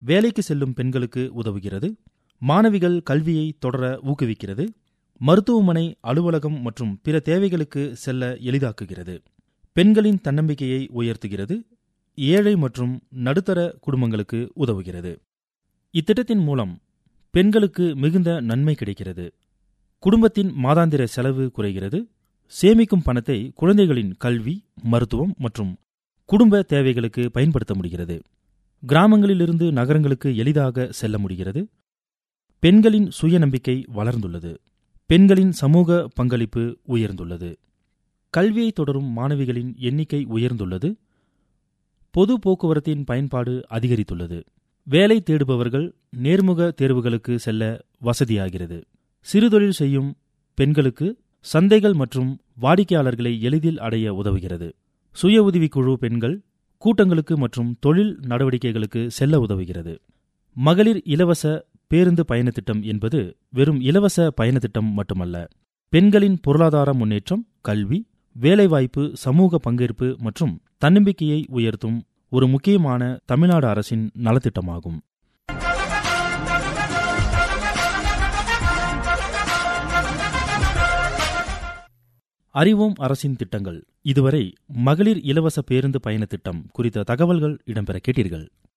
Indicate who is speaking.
Speaker 1: வேலைக்கு செல்லும் பெண்களுக்கு உதவுகிறது மாணவிகள் கல்வியை தொடர ஊக்குவிக்கிறது மருத்துவமனை அலுவலகம் மற்றும் பிற தேவைகளுக்கு செல்ல எளிதாக்குகிறது பெண்களின் தன்னம்பிக்கையை உயர்த்துகிறது ஏழை மற்றும் நடுத்தர குடும்பங்களுக்கு உதவுகிறது இத்திட்டத்தின் மூலம் பெண்களுக்கு மிகுந்த நன்மை கிடைக்கிறது குடும்பத்தின் மாதாந்திர செலவு குறைகிறது சேமிக்கும் பணத்தை குழந்தைகளின் கல்வி மருத்துவம் மற்றும் குடும்ப தேவைகளுக்கு பயன்படுத்த முடிகிறது கிராமங்களிலிருந்து நகரங்களுக்கு எளிதாக செல்ல முடிகிறது பெண்களின் சுயநம்பிக்கை வளர்ந்துள்ளது பெண்களின் சமூக பங்களிப்பு உயர்ந்துள்ளது கல்வியை தொடரும் மாணவிகளின் எண்ணிக்கை உயர்ந்துள்ளது பொது போக்குவரத்தின் பயன்பாடு அதிகரித்துள்ளது வேலை தேடுபவர்கள் நேர்முக தேர்வுகளுக்கு செல்ல வசதியாகிறது சிறுதொழில் செய்யும் பெண்களுக்கு சந்தைகள் மற்றும் வாடிக்கையாளர்களை எளிதில் அடைய உதவுகிறது சுய உதவிக்குழு பெண்கள் கூட்டங்களுக்கு மற்றும் தொழில் நடவடிக்கைகளுக்கு செல்ல உதவுகிறது மகளிர் இலவச பேருந்து பயண திட்டம் என்பது வெறும் இலவச பயண திட்டம் மட்டுமல்ல பெண்களின் பொருளாதார முன்னேற்றம் கல்வி வேலைவாய்ப்பு சமூக பங்கேற்பு மற்றும் தன்னம்பிக்கையை உயர்த்தும் ஒரு முக்கியமான தமிழ்நாடு அரசின் நலத்திட்டமாகும் அறிவோம் அரசின் திட்டங்கள் இதுவரை மகளிர் இலவச பேருந்து பயண திட்டம் குறித்த தகவல்கள் இடம்பெற கேட்டீர்கள்